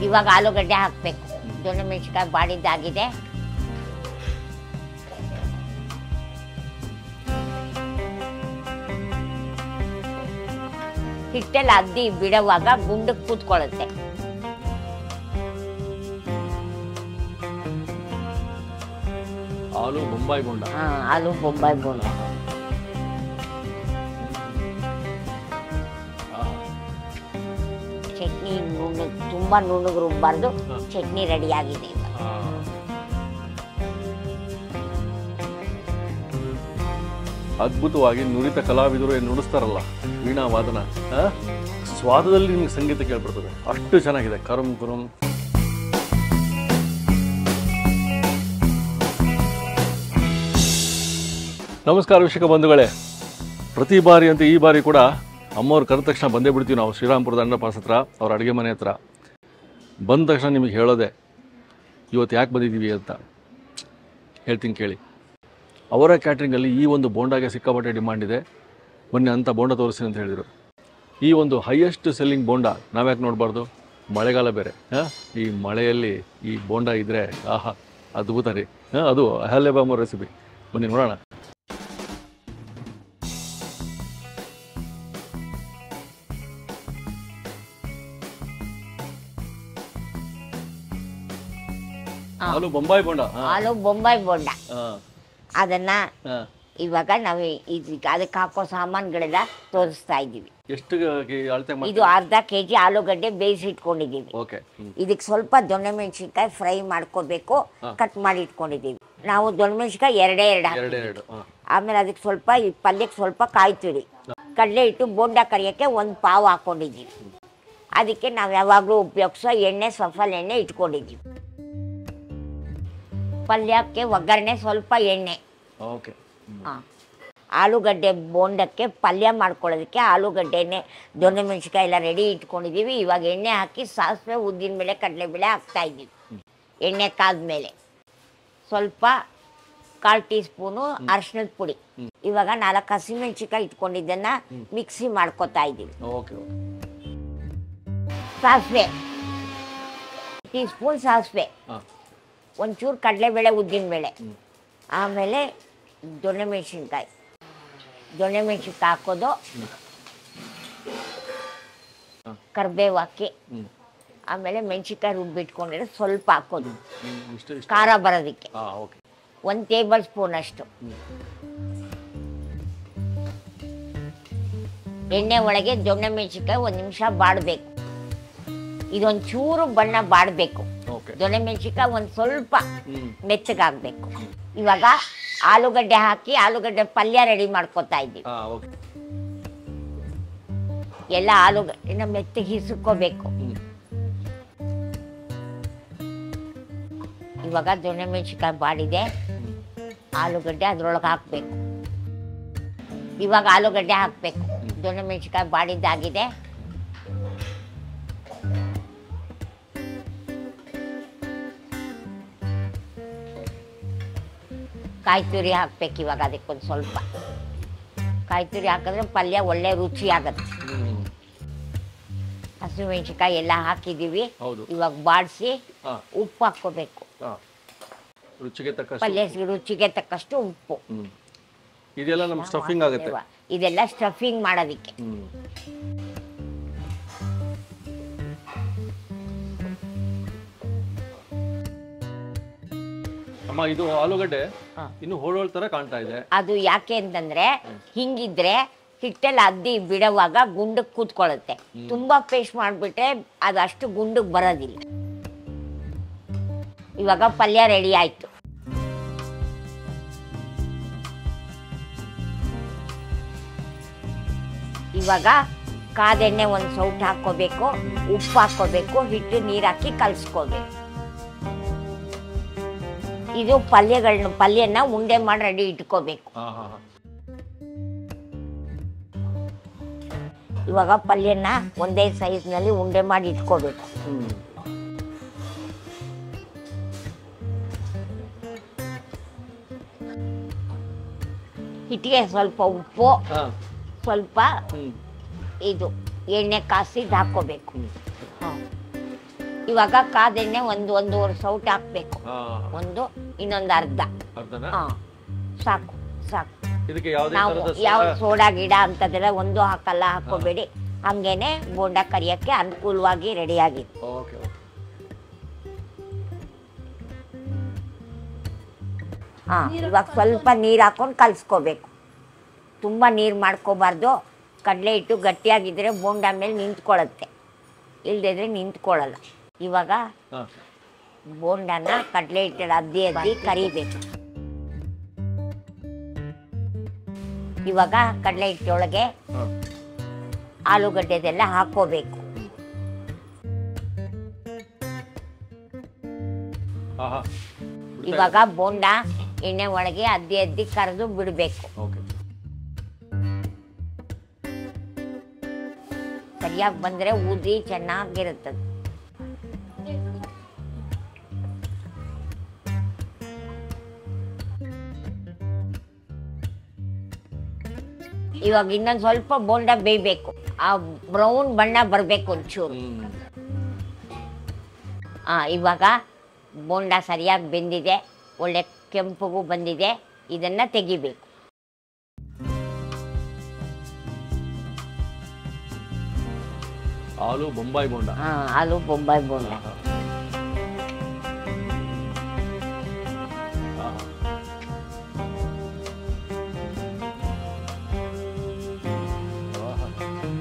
ಇವಾಗ ಆಲೂಗಡ್ಡೆ ಹಾಕ್ಬೇಕು ದೊಣ್ಣೆ ಮೆಣಸಿನ್ಕಾಯಿ ಬಾಡಿದ್ದಾಗಿದೆ ಹಿಟ್ಟೆಲ್ಲ ಅದ್ದಿ ಬಿಡುವಾಗ ಗುಂಡಕ್ಕೆ ಕೂತ್ಕೊಳ್ಳುತ್ತೆ ಹಾಲು ಬೊಂಬಾಯಿ ಬೋಂಡ ಹಾ ಆಲೂ ಬೊಂಬಾಯಿ ಬೋಂಡ ಆ, ಚಟ್ನಿ ನುಣ್ಣಗ್ ತುಂಬಾ ನುಣ್ಣಗೆ ರುಬ್ಬಾರ್ದು ಹಾ. ಚಟ್ನಿ ರೆಡಿ ಆಗಿದೆ ಇವಾಗ ಆ. ಅದ್ಭುತವಾಗಿ ನುರಿತ ಕಲಾವಿದರು ಏನು ನುಡಿಸ್ತಾರಲ್ಲ ವೀಣಾ ವಾದನ ಆ? ಸ್ವಾದದಲ್ಲಿ ನಿಮ್ಗೆ ಸಂಗೀತ ಕೇಳ್ಬರ್ತದೆ ಅಷ್ಟು ಚೆನ್ನಾಗಿದೆ ಕರುಮ್ ಕುರುಮ್ ನಮಸ್ಕಾರ ವೀಕ್ಷಕ ಬಂಧುಗಳೇ ಪ್ರತಿ ಬಾರಿ ಅಂತ ಈ ಬಾರಿ ಕೂಡ ಅಮ್ಮವ್ರು ಕರೆದ ತಕ್ಷಣ ಬಂದೇ ಬಿಡ್ತೀವಿ ನಾವು ಶ್ರೀರಾಮ್ಪುರದ ಅನ್ನಪಾಸ್ ಹತ್ರ ಅವ್ರ ಅಡುಗೆ ಮನೆ ಹತ್ರ ಬಂದ ತಕ್ಷಣ ನಿಮಗೆ ಹೇಳೋದೆ ಇವತ್ತು ಯಾಕೆ ಬಂದಿದ್ದೀವಿ ಅಂತ ಹೇಳ್ತೀನಿ ಕೇಳಿ ಅವರ ಕ್ಯಾಟ್ರಿಂಗಲ್ಲಿ ಈ ಒಂದು ಬೋಂಡಾಗೆ ಸಿಕ್ಕಾಪಟ್ಟೆ ಡಿಮಾಂಡ್ ಇದೆ ಬನ್ನಿ ಅಂತ ಬೋಂಡ ತೋರಿಸಿ ಅಂತ ಹೇಳಿದರು ಈ ಒಂದು ಹೈಯೆಸ್ಟ್ ಸೆಲ್ಲಿಂಗ್ ಬೋಂಡ ನಾವ್ಯಾಕೆ ನೋಡಬಾರ್ದು ಮಳೆಗಾಲ ಬೇರೆ ಹಾಂ ಈ ಮಳೆಯಲ್ಲಿ ಈ ಬೋಂಡ ಇದ್ದರೆ ಆಹಾ ಅದ್ಭುತ ರೀ ಹಾಂ ಅದು ಅಹಲ್ಯ ಬಾಂಬ ರೆಸಿಪಿ ಬನ್ನಿ ನೋಡೋಣ ಹಾ. ಹಾಲು ಬೊಂಬಾಯಿ ಬೋಂಡ ಹಾಂ ಆಲೂ ಬೊಂಬಾಯಿ ಬೋಂಡ ಹಾಂ ಅದನ್ನ ಹಾಂ ಇವಾಗ ನಾವು ಇದಕ್ಕೆ ಅದಕ್ಕೆ ಹಾಕೋ ಸಾಮಾನುಗಳೆಲ್ಲ ತೋರಿಸ್ತಾ ಇದ್ದೀವಿ ಎಷ್ಟು ಕೆ- ಅಳತೆ ಮಾಡಿ ಇದು ಅರ್ಧ ಕೆ ಜಿ ಆಲೂಗಡ್ಡೆ ಬೇಯಿಸಿ ಇಟ್ಕೊಂಡಿದ್ದೀವಿ ಓಕೆ ಇದಕ್ಕೆ ಸ್ವಲ್ಪ ದೊಣ್ಣೆ ಮೆಣಸಿನ್ಕಾಯಿ ಫ್ರೈ ಮಾಡ್ಕೋಬೇಕು ಹಾ. ಕಟ್ ಮಾಡಿ ಇಟ್ಕೊಂಡಿದ್ದೀವಿ ನಾವು ದೊಣ್ಣೆ ಮೆಣಸಿನ್ಕಾಯಿ ಎರಡೇ ಎರಡು ಹಾಕ್ತೀವಿ. ಎರಡೆರಡು ಹಾಂ ಆಮೇಲೆ ಅದಕ್ಕೆ ಸ್ವಲ್ಪ ಈ ಪಲ್ಯಕ್ಕೆ ಸ್ವಲ್ಪ ಕಾಯಿ ತುರಿ ಕಡಲೆ ಇಟ್ಟು ಬೋಂಡ ಕರಿಯೋಕ್ಕೆ ಒಂದು ಪಾವು ಹಾಕ್ಕೊಂಡಿದ್ದೀವಿ ಅದಕ್ಕೆ ನಾವು ಯಾವಾಗಲೂ ಉಪಯೋಗಿಸೋ ಎಣ್ಣೆ ಸಫಲ್ ಎಣ್ಣೆ ಇಟ್ಕೊಂಡಿದ್ದೀವಿ ಪಲ್ಯಕ್ಕೆ ಒಗ್ಗರಣೆ ಸ್ವಲ್ಪ ಎಣ್ಣೆ ಓಕೆ ಹಾಂ ಆಲೂಗಡ್ಡೆ ಬೋಂಡಕ್ಕೆ ಪಲ್ಯ ಮಾಡ್ಕೊಳ್ಳೋದಕ್ಕೆ ಆಲೂಗಡ್ಡೆನೆ ದೊಣ್ಣೆ ಮೆಣಸಿನ್ಕಾಯಿ ಎಲ್ಲ ರೆಡಿ ಇಟ್ಕೊಂಡಿದ್ದೀವಿ ಇವಾಗ ಎಣ್ಣೆ ಹಾಕಿ ಸಾಸಿವೆ ಉದ್ದಿನಬೇಳೆ ಕಡಲೆಬೇಳೆ ಹಾಕ್ತಾ ಇದ್ದೀವಿ ಎಣ್ಣೆ ಕಾದ್ಮೇಲೆ ಸ್ವಲ್ಪ ಕಾಲು ಟೀ ಸ್ಪೂನು ಅರಿಶಿಣದ ಪುಡಿ ಇವಾಗ ನಾಲ್ಕು ಹಸಿಮೆಣಸಿನ್ಕಾಯಿ ಇಟ್ಕೊಂಡಿದ್ದನ್ನ ಮಿಕ್ಸಿ ಮಾಡ್ಕೊತಾ ಇದ್ದೀವಿ ಓಕೆ ಓಕೆ ಸಾಸಿವೆ ಟೀ ಸ್ಪೂನ್ ಸಾಸಿವೆ ಹಾಂ ಒಂಚೂರು ಕಡಲೆಬೇಳೆ ಉದ್ದಿನಬೇಳೆ ಆಮೇಲೆ ದೊಣ್ಣೆ ಮೆಣಸಿನ್ಕಾಯಿ ದೊಣ್ಣೆ ಮೆಣಸಿನ್ಕಾಯಿ ಹಾಕೋದು ಹಾಂ. ಕರ್ಬೇವು ಹಾಕಿ ಹ್ಞೂ ಆಮೇಲೆ ಮೆಣಸಿನ್ಕಾಯಿ ರುಬ್ಬಿಟ್ಕೊಂಡಿರೋ ಸ್ವಲ್ಪ ಹಾಕೋದು ಇಷ್ಟು ಇಷ್ಟು ಖಾರ ಬರೋದಕ್ಕೆ ಹಾಂ ಓಕೆ ಒಂದು ಟೇಬಲ್ ಸ್ಪೂನ್ ಅಷ್ಟು ಎಣ್ಣೆ ಒಳಗೆ ದೊಣ್ಣೆ ಮೆಣಸಿನ್ಕಾಯಿ ಒಂದು ನಿಮಿಷ ಬಾಡಬೇಕು ಇದೊಂದು ಚೂರು ಬಣ್ಣ ಬಾಡಬೇಕು ಓಕೆ ದೊಣ್ಣೆ ಮೆಣಸಿನ್ಕಾಯಿ ಒಂದು ಸ್ವಲ್ಪ ಹ್ಞೂ ಮೆತ್ತಗಾಗಬೇಕು ಇವಾಗ ಆಲೂಗಡ್ಡೆ ಹಾಕಿ ಆಲೂಗಡ್ಡೆ ಪಲ್ಯ ರೆಡಿ ಮಾಡ್ಕೊತಾ ಇದ್ದೀವಿ ಹಾಂ ಓಕೆ ಎಲ್ಲ ಆಲೂಗಡ್ಡೆನ ಮೆತ್ತಗೆ ಹಿಸುಕೋಬೇಕು ಹ್ಞೂ ಇವಾಗ ದೊಣ್ಣೆ ಮೆಣಸಿನ್ಕಾಯಿ ಬಾಡಿದೆ ಆಲೂಗಡ್ಡೆ ಅದ್ರೊಳಗೆ ಹಾಕಬೇಕು ಇವಾಗ ಆಲೂಗಡ್ಡೆ ಹಾಕಬೇಕು ದೊಣ್ಣೆ ಮೆಣಸಿನ್ಕಾಯಿ ಬಾಡಿದ್ದಾಗಿದೆ ಕಾಯಿ ತುರಿ ಹಾಕ್ಬೇಕು ಇವಾಗ ಅದಕ್ಕೊಂದು ಸ್ವಲ್ಪ ಕಾಯಿ ತುರಿ ಹಾಕಿದ್ರೆ ಪಲ್ಯ ಒಳ್ಳೆ ರುಚಿ ಆಗತ್ತೆ ಹ್ಞೂ ಹಸಿಮೆಣಸಿನ್ಕಾಯಿ ಎಲ್ಲ ಹಾಕಿದ್ದೀವಿ ಹೌದು ಇವಾಗ ಬಾಡಿಸಿ ಹಾಂ ಉಪ್ಪು ಹಾಕ್ಕೋಬೇಕು ಹಾಂ ರುಚಿಗೆ ತಕ್ಕ ಪಲ್ಯ ರುಚಿಗೆ ತಕ್ಕಷ್ಟು ಉಪ್ಪು ಹ್ಞೂ ಇದೆಲ್ಲ ನಮ್ಮ ಸ್ಟಫಿಂಗ್ ಆಗುತ್ತೆ ಇದೆಲ್ಲ ಸ್ಟಫಿಂಗ್ ಮಾಡೋದಕ್ಕೆ ಹ್ಞೂ ಅಮ್ಮ ಇದು ಆಲೂಗಡ್ಡೆ ಹಾ. ಇನ್ನು ಹೋಳೋಳ್ ಥರ ಕಾಣ್ತಾ ಇದೆ ಅದು ಯಾಕೆ ಅಂತಂದ್ರೆ ಹಿಂಗಿದ್ರೆ ಹಿಟ್ಟೆಲ್ಲ ಅದ್ದಿ ಬಿಡುವಾಗ ಗುಂಡಕ್ಕೆ ಕೂತ್ಕೊಳ್ಳುತ್ತೆ ತುಂಬಾ ಪೇಸ್ಟ್ ಮಾಡಿಬಿಟ್ರೆ ಅದು ಅಷ್ಟು ಗುಂಡಕ್ಕೆ ಬರೋದಿಲ್ಲ ಇವಾಗ ಪಲ್ಯ ರೆಡಿ ಆಯ್ತು ಇವಾಗ ಕಾದೆಣ್ಣೆ ಒಂದು ಸೌಟ್ ಹಾಕೋಬೇಕು ಉಪ್ಪು ಹಾಕೋಬೇಕು ಹಿಟ್ಟು ನೀರು ಹಾಕಿ ಕಲ್ಸ್ಕೋಬೇಕು ಇದು ಪಲ್ಯಗಳನ್ನ ಪಲ್ಯನ ಉಂಡೆ ಮಾಡಿ ರೆಡಿ ಇಟ್ಕೋಬೇಕು ಹಾಂ ಹಾಂ ಹಾಂ ಇವಾಗ ಪಲ್ಯನ ಒಂದೇ ಸೈಜ್ನಲ್ಲಿ ಉಂಡೆ ಮಾಡಿ ಇಟ್ಕೋಬೇಕು ಹ್ಞೂ ಹಿಟ್ಟಿಗೆ ಸ್ವಲ್ಪ ಉಪ್ಪು ಹಾಂ ಸ್ವಲ್ಪ ಹ್ಞೂ ಇದು ಎಣ್ಣೆ ಕಾಸಿದ್ದು ಹಾಕೋಬೇಕು ಹ್ಞೂ ಹಾಂ ಇವಾಗ ಕಾದೆಣ್ಣೆ ಒಂದು ಒಂದೂವರೆ ಸೌಟ್ ಹಾಕ್ಬೇಕು ಒಂದು ಇನ್ನೊಂದು ಅರ್ಧ ಅರ್ಧನ ಹಾ ಸಾಕು ಸಾಕು ಇದಕ್ಕೆ ಯಾವುದೇ ನಾವು ತರದ ಯಾವ ಸೋಡಾ ಗಿಡ ಅಂತದೆಲ್ಲ ಒಂದು ಹಾಕಲ್ಲ ಹಾಕೋಬೇಡಿ ಹಂಗೇನೆ ಬೋಂಡ ಕರಿಯಕ್ಕೆ ಅನುಕೂಲವಾಗಿ ರೆಡಿಯಾಗಿದೆ ಓಕೆ ಓಕೆ ಹಾ ಇವಾಗ ಸ್ವಲ್ಪ ನೀರು ಹಾಕೊಂಡು ಕಲಿಸ್ಕೋಬೇಕು ತುಂಬ ನೀರು ಮಾಡ್ಕೋಬಾರ್ದು ಕಡಲೆ ಹಿಟ್ಟು ಗಟ್ಟಿಯಾಗಿದ್ದರೆ ಬೋಂಡ ಮೇಲೆ ನಿಂತ್ಕೊಳ್ಳುತ್ತೆ ಇಲ್ದಿದ್ರೆ ನಿಂತ್ಕೊಳ್ಳಲ್ಲ ಇವಾಗ ಹಾಂ ಬೋಂಡನ ಕಡಲೆ ಹಿಟ್ಟು ಅದ್ದಿ ಅದ್ದಿ ಕರಿಬೇಕು ಇವಾಗ ಕಡಲೆ ಹಿಟ್ಟೊಳಗೆ ಹಾಂ ಆಲೂಗಡ್ಡೆದೆಲ್ಲ ಹಾಕೋಬೇಕು ಆಹಾ ಇವಾಗ ಬೋಂಡ ಎಣ್ಣೆ ಒಳಗೆ ಅದ್ದಿ ಅದ್ದಿ ಕರೆದು ಬಿಡಬೇಕು ಓಕೆ ಸರಿಯಾಗಿ ಬಂದರೆ ಊದಿ ಚೆನ್ನಾಗಿರುತ್ತದೆ ಇವಾಗ ಇನ್ನೊಂದು ಸ್ವಲ್ಪ ಬೋಂಡ ಬೇಯಬೇಕು ಆ ಬ್ರೌನ್ ಬಣ್ಣ ಬರಬೇಕು ಒಂಚೂರು ಹ್ಮ್ ಆ, ಇವಾಗ ಬೋಂಡ ಸರಿಯಾಗಿ ಬೆಂದಿದೆ ಒಳ್ಳೆ ಕೆಂಪುಗೂ ಬಂದಿದೆ ಇದನ್ನ ತೆಗಿಬೇಕು ಆಲೂ ಬೊಂಬಾಯಿ ಬೋಂಡ ಆ, ಆಲೂ ಬೊಂಬಾಯಿ ಬೋಂಡ ಆಹಾ. ಆಹಾ.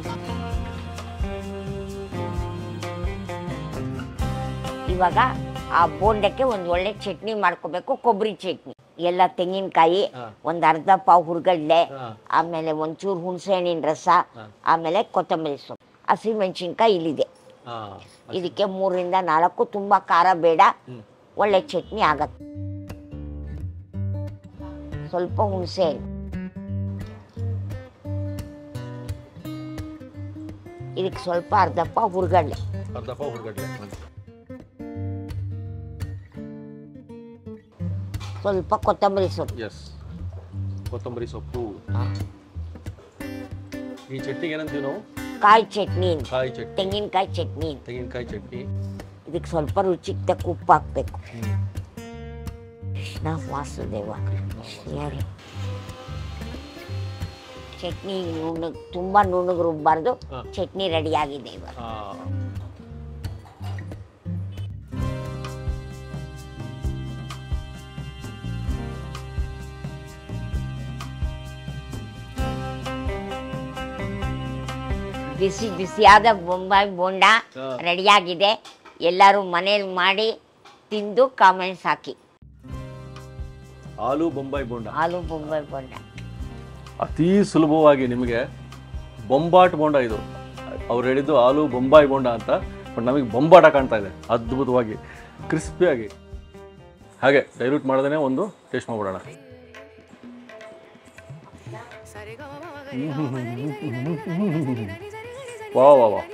ಇವಾಗ ಆ ಬೋಂಡಕ್ಕೆ ಒಂದು ಒಳ್ಳೆ ಚಟ್ನಿ ಮಾಡ್ಕೋಬೇಕು ಕೊಬ್ಬರಿ ಚಟ್ನಿ ಎಲ್ಲ ತೆಂಗಿನಕಾಯಿ ಹಾ. ಒಂದು ಅರ್ಧ ಪಾವು ಹುರ್ಗಡ್ಲೆ ಹಾ. ಆಮೇಲೆ ಒಂಚೂರು ಹುಣಸೆ ಹಣ್ಣಿನ ರಸ ಹಾ. ಆಮೇಲೆ ಕೊತ್ತಂಬರಿ ಸೊಪ್ಪು ಹಸಿಮೆಣಸಿನ್ಕಾಯಿ ಇಲ್ಲಿದೆ ಹಾ. ಇದಕ್ಕೆ ಮೂರರಿಂದ ನಾಲ್ಕು ತುಂಬ ಖಾರ ಬೇಡ ಹ್ಮ್. ಒಳ್ಳೆ ಚಟ್ನಿ ಆಗತ್ತೆ ಸ್ವಲ್ಪ ಹುಣಸೆ ಹಣ್ಣು ಇದಕ್ಕೆ ಸ್ವಲ್ಪ ಅರ್ಧಪ್ಪ ಹುರ್ಗಡ್ಲೆ ಅರ್ಧ ಪಾವ್ ಹುರ್ಗಡ್ಲೆ ಸ್ವಲ್ಪ ಕೊತ್ತಂಬರಿ ಸೊಪ್ಪು ಎಸ್ ಕೊತ್ತಂಬರಿ ಸೊಪ್ಪು ಹಾ. ಈ ಚಟ್ನಿಗೆ ಏನಂತೀವಿ ನಾವು ಕಾಯಿ ಚಟ್ನಿ ಅಂತ. ಕಾಯಿ ಚಟ್ನಿ ತೆಂಗಿನಕಾಯಿ ಚಟ್ನಿ ಅಂತ. ತೆಂಗಿನಕಾಯಿ ಚಟ್ನಿ ಇದಕ್ಕೆ ಸ್ವಲ್ಪ ರುಚಿಗೆ ತಕ್ಕ ಉಪ್ಪು ಹಾಕ್ಬೇಕು ಕೃಷ್ಣ ವಾಸುದೇವ ಯಾರು ಚಟ್ನಿ ನುಣ್ಣಗೆ ತುಂಬ ನುಣ್ಣಗೆ ರುಬ್ಬಾರ್ದು ಹಾ. ಚಟ್ನಿ ರೆಡಿ ಆಗಿದೆ ಇವಾಗ ಆ, ಬಿಸಿ ಬಿಸಿಯಾದ ಬೊಂಬಾಯಿ ಬೋಂಡ ಹಾ. ರೆಡಿಯಾಗಿದೆ ಎಲ್ಲರೂ ಮನೇಲಿ ಮಾಡಿ ತಿಂದು ಕಾಮೆಂಟ್ಸ್ ಹಾಕಿ ಆಲೂ ಬೊಂಬಾಯಿ ಬೋಂಡ ಆಲೂ ಬೊಂಬಾಯಿ ಬೋಂಡ ಅತೀ ಸುಲಭವಾಗಿ ನಿಮಗೆ ಬೊಂಬಾಟ್ ಬೋಂಡ ಇದು ಅವ್ರು ಹೇಳಿದ್ದು ಆಲೂ ಬೊಂಬಾಯಿ ಬೋಂಡ ಅಂತ ಬಟ್ ನಮಗೆ ಬೊಂಬಾಟ ಕಾಣ್ತಾ ಇದೆ ಅದ್ಭುತವಾಗಿ ಕ್ರಿಸ್ಪಿಯಾಗಿ ಹಾಗೆ ಡೈಲ್ಯೂಟ್ ಮಾಡದೇ ಒಂದು ಟೇಸ್ಟ್ ಮಾಡ್ಬಿಡೋಣ ವಾ ವಾ ವಾ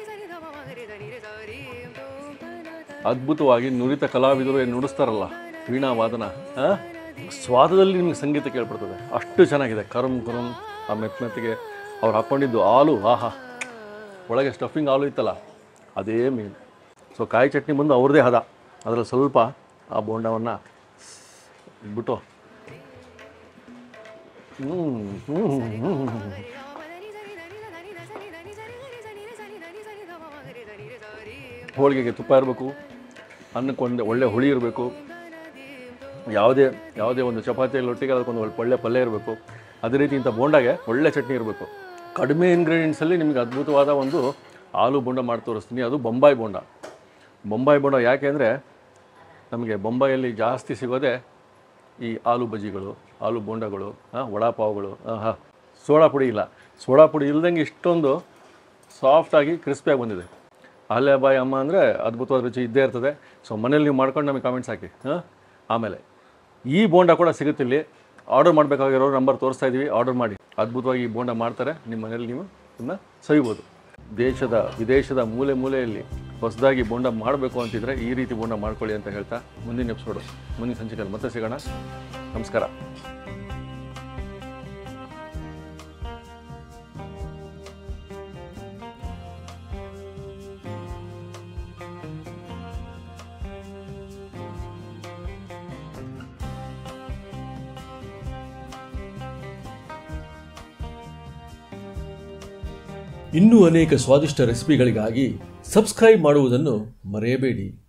ಅದ್ಭುತವಾಗಿ ನುರಿತ ಕಲಾವಿದರು ಏನು ನುಡಿಸ್ತಾರಲ್ಲ ವೀಣಾ ವಾದನ ಆ? ಸ್ವಾದದಲ್ಲಿ ನಿಮಗೆ ಸಂಗೀತ ಕೇಳ್ಬಿಡ್ತದೆ ಅಷ್ಟು ಚೆನ್ನಾಗಿದೆ ಕರಂ ಕರಂ ಆ ಮೆತ್ತ ಮೆತ್ತಿಗೆ ಅವ್ರು ಹಾಕ್ಕೊಂಡಿದ್ದು ಹಾಲು ಆಹಾ ಒಳಗೆ ಸ್ಟಫಿಂಗ್ ಹಾಲು ಇತ್ತಲ್ಲ ಅದೇ ಮೀನು ಸೊ ಕಾಯಿ ಚಟ್ನಿ ಬಂದು ಅವ್ರದ್ದೇ ಹದ ಅದರಲ್ಲಿ ಸ್ವಲ್ಪ ಆ ಬೋಂಡವನ್ನು ಬಿಟ್ಟು ಹ್ಞೂ ಹ್ಞೂ ಹ್ಞೂ ಹೋಳಿಗೆಗೆ ತುಪ್ಪ ಇರಬೇಕು ಅನ್ನಕ್ಕೆ ಒಂದು ಒಳ್ಳೆ ಹುಳಿ ಇರಬೇಕು ಯಾವುದೇ ಯಾವುದೇ ಒಂದು ಚಪಾತಿಯಲ್ಲಿ ಒಟ್ಟಿಗೆ ಅದಕ್ಕೊಂದು ಒಳ್ಳೆ ಒಳ್ಳೆ ಪಲ್ಯ ಇರಬೇಕು ಅದೇ ರೀತಿ ಇಂಥ ಬೋಂಡಾಗೆ ಒಳ್ಳೆ ಚಟ್ನಿ ಇರಬೇಕು ಕಡಿಮೆ ಇಂಗ್ರೀಡಿಯೆಂಟ್ಸಲ್ಲಿ ನಿಮಗೆ ಅದ್ಭುತವಾದ ಒಂದು ಆಲೂ ಬೋಂಡ ಮಾಡಿ ತೋರಿಸ್ತೀನಿ ಅದು ಬೊಂಬಾಯಿ ಬೋಂಡ ಬೊಂಬಾಯಿ ಬೋಂಡ ಯಾಕೆ ಅಂದರೆ ನಮಗೆ ಬೊಂಬಾಯಲ್ಲಿ ಜಾಸ್ತಿ ಸಿಗೋದೇ ಈ ಆಲೂ ಬಜ್ಜಿಗಳು ಆಲೂ ಬೋಂಡಗಳು ಆ, ವಡಾಪಾವ್ಗಳು ಹಾಂ ಸೋಡಾ ಪುಡಿ ಇಲ್ಲ ಸೋಡಾ ಪುಡಿ ಇಲ್ದಂಗೆ ಇಷ್ಟೊಂದು ಸಾಫ್ಟಾಗಿ ಕ್ರಿಸ್ಪಿಯಾಗಿ ಬಂದಿದೆ ಅಲ್ಲೇ ಬಾಯಿ ಅಮ್ಮ ಅಂದರೆ ಅದ್ಭುತವಾದ ರುಚಿ ಇದ್ದೇ ಇರ್ತದೆ ಸೊ ಮನೇಲಿ ನೀವು ಮಾಡ್ಕೊಂಡು ನಮಗೆ ಕಾಮೆಂಟ್ಸ್ ಹಾಕಿ ಹಾಂ ಆಮೇಲೆ ಈ ಬೋಂಡ ಕೂಡ ಸಿಗುತ್ತೆ ಇಲ್ಲಿ ಆರ್ಡರ್ ಮಾಡಬೇಕಾಗಿರೋ ನಂಬರ್ ತೋರಿಸ್ತಾ ಇದ್ದೀವಿ ಆರ್ಡರ್ ಮಾಡಿ ಅದ್ಭುತವಾಗಿ ಈ ಬೋಂಡ ಮಾಡ್ತಾರೆ ನಿಮ್ಮ ಮನೇಲಿ ನೀವು ಇದನ್ನ ಸವಿಬೋದು ದೇಶದ ವಿದೇಶದ ಮೂಲೆ ಮೂಲೆಯಲ್ಲಿ ಹೊಸದಾಗಿ ಬೋಂಡ ಮಾಡಬೇಕು ಅಂತಿದ್ರೆ ಈ ರೀತಿ ಬೋಂಡ ಮಾಡ್ಕೊಳ್ಳಿ ಅಂತ ಹೇಳ್ತಾ ಮುಂದಿನ ಎಪಿಸೋಡು ಮುಂದಿನ ಸಂಚಿಕೆಯಲ್ಲಿ ಮತ್ತೆ ಸಿಗೋಣ ನಮಸ್ಕಾರ ಇನ್ನೂ ಅನೇಕ ಸ್ವಾದಿಷ್ಟ ರೆಸಿಪಿಗಳಿಗಾಗಿ ಸಬ್ಸ್ಕ್ರೈಬ್ ಮಾಡುವುದನ್ನು ಮರೆಯಬೇಡಿ